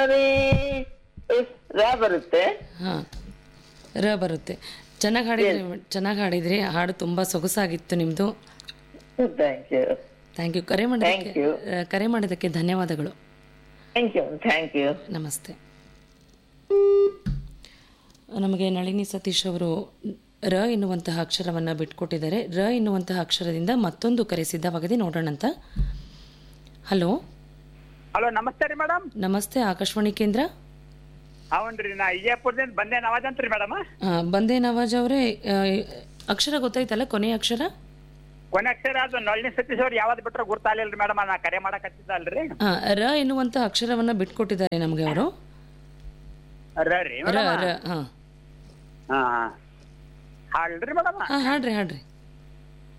ರೇ ಎಸ್, ರಾ ಬರುತ್ತೆ ಹಾಂ ರ ಬರುತ್ತೆ ಚೆನ್ನಾಗಿ ಹಾಡಿದ್ರಿ ಚೆನ್ನಾಗಿ ಹಾಡಿದ್ರಿ ಹಾಡು ತುಂಬ ಸೊಗಸಾಗಿತ್ತು ನಿಮ್ಮದು ಥ್ಯಾಂಕ್ ಯು ಥ್ಯಾಂಕ್ ಯು ಕರೆ ಮಾಡಿದ್ದಕ್ಕೆ Thank you. ಆ, ಕರೆ ಮಾಡಿದ್ದಕ್ಕೆ ಧನ್ಯವಾದಗಳು ಥ್ಯಾಂಕ್ ಯು ಥ್ಯಾಂಕ್ ಯು ನಮಸ್ತೆ ನಮಗೆ ನಳಿನಿ ಸತೀಶ್ ಅವರು ರ ಎನ್ನುವಂತಹ ಅಕ್ಷರವನ್ನು ಬಿಟ್ಕೊಟ್ಟಿದ್ದಾರೆ ರ ಎನ್ನುವಂತಹ ಅಕ್ಷರದಿಂದ ಮತ್ತೊಂದು ಕರೆ ಸಿದ್ಧವಾಗಿದೆ ನೋಡೋಣ ಅಂತ ಹಲೋ ಹಲೋ ನಮಸ್ತೆ ರೀ ಮೇಡಮ್ ನಮಸ್ತೆ ಆಕಾಶವಾಣಿ ಕೇಂದ್ರ ಹೌನ್ರಿ ನಾ ವಿಜಯಪುರದಿಂದ ಬಂದೆ ನವಾಜಂತ್ರಿ ಮೇಡಮ್ ಆ, ಬಂದೇ ನವಾಜ್ ಅವರೇ ಆ, ಅಕ್ಷರ ಗೊತ್ತಾಯ್ತಲ್ಲ ಕೊನೆಯ ಅಕ್ಷರ ಕೊನೆ ಅಕ್ಷರ ಅದು ನಳಿನಿ ಸತೀಶ್ ಅವ್ರು ಯಾವ್ದು ಬಿಟ್ರೆ ಗುರ್ತಾಲಿಲ್ರಿ ಮೇಡಮ್ ನಾ ಕರೆ ಮಾಡಕತ್ತಿದ್ದಲ್ರಿ ಆ, ರ ಎನ್ನುವಂತಹ ಅಕ್ಷರವನ್ನು ಬಿಟ್ಕೊಟ್ಟಿದ್ದಾರೆ ನಮಗೆ ಅವರು ರ ರೀ ರ ಮೇಡಮ್ ರ ಹಾಂ ಹಾ ಹಾಳ್ರಿ ಮೇಡಮ್ ಹಾಂ ಹಾಡ್ರಿ ಹಾಡ್ರಿ